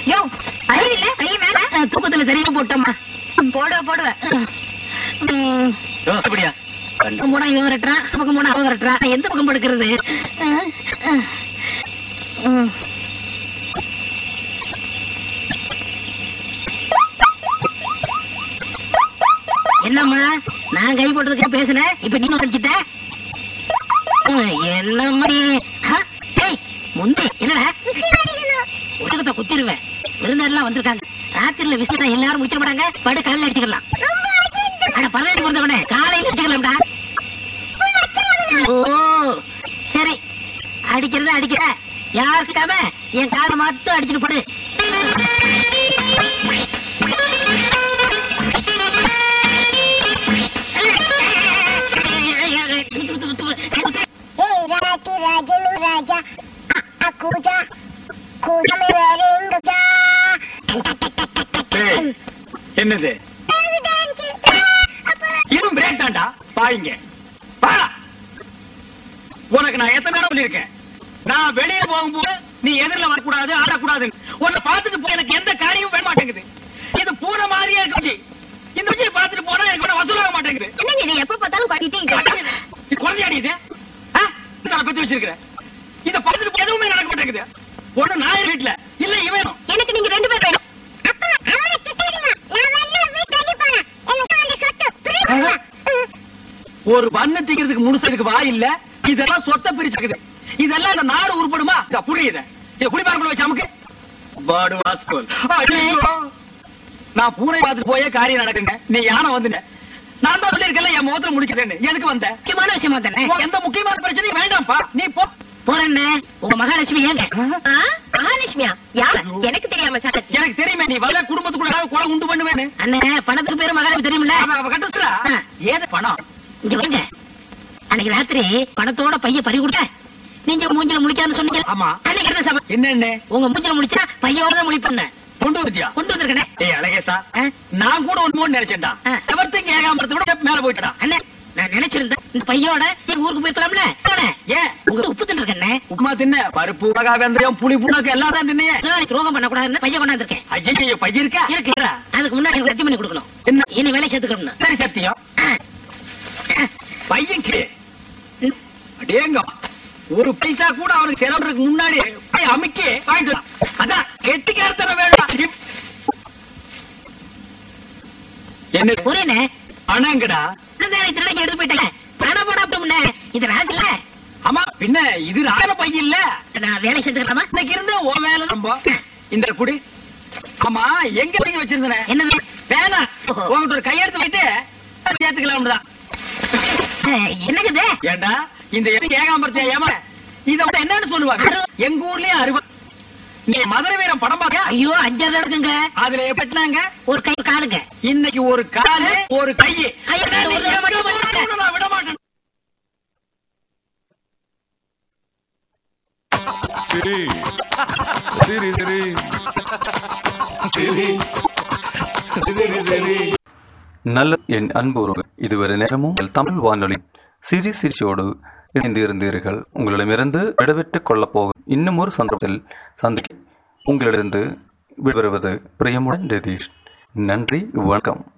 யோ அறிவில்ல கைய மேல தூக்கத்துல தெரியாம போட்டோமா போடுவ போடுவ ம், அப்படியா பக்கம் போனா இவன் விரட்டுறான் பக்கம் போனா அவன் விரட்டுறான் நான் எந்த பக்கம் படுக்கிறது அஹ், அஹ். ம். என்னம்மா நான் கை போட்டதுக்கு பேசுனேன் இப்ப நீ படிச்சிட்ட என்னம்மா நீ? ஆ, ஏய், முந்தி என்னடா உலகத்தை குத்திருவேன் விருந்தெல்லாம் வந்திருக்காங்க ராத்திரில விசிட்டா எல்லாரும் முடிச்சிட மாட்டாங்க படு காலையில அடிச்சுக்கலாம் அட பரவாயில்ல பிறந்தவனே காலையில அடிச்சுக்கலாம்டா ஓ சரி அடிக்கிறத அடிக்கிற யாருக்கிட்டாம என் காலை மட்டும் அடிச்சுட்டு போடு Hei Rati Raja lu Raja A- Aku ja Ku mereling ja ஏய், என்னது இதுவும் பிரேக் தான்டா பாயிங்க பா உனக்கு நான் எத்தனை நேரம் சொல்லியிருக்கேன் நான் வெளியில போகும்போது நீ எதிரில வரக்கூடாது ஆடக்கூடாது உன்னை பார்த்துட்டு போய் எனக்கு எந்த காரியமும் வேக மாட்டேங்குது இது பூனை மாதிரியே இருக்கு இந்த விஜய் பார்த்துட்டு போனா எனக்கு ஒன்றும் வசூலாக மாட்டேங்குது என்னங்க இது எப்ப பார்த்தாலும் பாட்டிட்டே நீ குழந்தையாடி இது ஆ? நான் பத்தி வச்சிருக்கிறேன் இத பார்த்துட்டு போய் எதுவுமே நடக்க மாட்டேங்குது ஒண்ணு நான் வீட்டுல இல்ல இவனும் எனக்கு நீங்க ரெண்டு பேர் வேணும் அப்பா அம்மா திட்டாதீங்க நான் வரல வீட்டு வெளிய போறேன் எனக்கு அந்த சொத்து புரியுதா ஒரு பண்ணு திங்கிறதுக்கு முழுசதுக்கு வாய் இல்ல இதெல்லாம் சொத்த பிரிச்சுக்குது இதெல்லாம் இந்த நாடு உருப்படுமா இதா புரியுது இத குடிபார்க்குள்ள வச்சு அமுக்கு பாடு வாஸ்கோல் ஐயோ நான் பூனை பார்த்துட்டு போயே காரியம் நடக்குங்க நீ யானை வந்துட்ட நான் தான் சொல்லியிருக்கேன்ல என் முகத்துல முடிக்கிறேன்னு எதுக்கு வந்த முக்கியமான விஷயமா தானே உனக்கு எந்த முக்கியமான பிரச்சனையும் வேண்டாம்ப்பா நீ போ போறேன்னு உங்க மகாலட்சுமி ஏங்க ஆ? மகாலட்சுமியா யார் எனக்கு தெரியாம சாட்டத்தி எனக்கு தெரியுமே நீ வர குடும்பத்துக்குள்ள ஏதாவது கொலை உண்டு பண்ணுவேன்னு அண்ணே பணத்துக்கு பேரு மகாலட்சுமி தெரியுமில்ல அவன் அவ கட்ட சொல்றா ஆ. ஏது பணம் இங்க வாங்க அன்னைக்கு ராத்திரி பணத்தோட பைய பறி கொடுத்த நீங்க மூஞ்சில முடிக்கான்னு சொன்னீங்க ஆமா. அன்னைக்கு என்ன சபை என்னன்னு உங்க மூஞ்சில முடிச்சா பையோட தான் முடிப்பண்ண கொண்டு வந்துட்டியா கொண்டு வந்திருக்கனே ஏய் அழகேசா ஆ? நான் கூட ஒண்ணு மூணு நினைச்சேன்டா ஆ. எவர்த்தையும் கேட்காம விட மேல போயிட்டா அண்ணே நான் நினைச்சிருந்தேன் இந்த பையோட எங்க ஊருக்கு போயிருக்கலாம்ல அண்ணே, ஏன் உங்க உப்பு தின்னு இருக்கண்ணே உப்புமா தின்ன பருப்பு உலகா வெந்தயம் புளி புண்ணாக்கு எல்லாம் தான் தின்னையே துரோகம் பண்ண கூடாதுன்னு பைய கொண்டாந்துருக்கேன் ஐயோ பைய இருக்கா இருக்கு அதுக்கு முன்னாடி எனக்கு ரெட்டி பண்ணி கொடுக்கணும் என்ன இனி வேலை சேர்த்துக்கணும் சரி சத்தியம் பையன் கிளே அடேங்க ஒரு பைசா கூட அவனுக்கு செலவுறதுக்கு முன்னாடி போய் அமுக்கி வாங்கிட்டு வா. அதான் கெட்டிக்காரத்தன வேண்டாம் என்ன புரியல பணங்கடா திருடங்க எடுத்து போயிட்டாங்க பணம் போடாப்டோம்னே இது ராஜில்ல ஆமா பின்ன இது ராஜ பையன் இல்ல நான் வேலை செஞ்சுக்கலாமா இன்னைக்கு இருந்த ஓ வேலை ரொம்ப இந்த குடி ஆமா எங்க நீங்க வச்சிருந்தேன் என்னது வேணாம் ஓஹோ. உங்ககிட்ட ஒரு கையெழுத்து வைத்து சேர்த்துக்கலாம் தான் அஹ், என்னங்குது ஏண்டா இந்த எதுக்கு ஏகாம்பரத்தியா ஏமா இத விட என்னன்னு சொல்லுவாங்க எங்க ஊர்லயே அறுபது நீ மதுரை வீரம் படம் பார்க்க ஐயோ அஞ்சாவது இருக்குங்க அதுல எப்படினாங்க ஒரு கை காலுங்க இன்னைக்கு ஒரு காலு ஒரு கை ஐயோ, நான் ஒரு தடவை மட்டும் பண்ணேன். நான் விட மாட்டேன் Siri. Siri, Siri. Siri. Siri, Siri. நல்ல என் அன்பு உறவு இதுவரை நேரமும் உங்கள் தமிழ் வானொலி சிரி சிரிச்சோடு இணைந்து இருந்தீர்கள் உங்களிடமிருந்து விடைபெற்றுக் கொள்ளப் போகும் இன்னும் ஒரு சந்தர்ப்பத்தில் சந்திக்க உங்களிடமிருந்து விடைபெறுவது பிரியமுடன் ரதீஷ் நன்றி வணக்கம்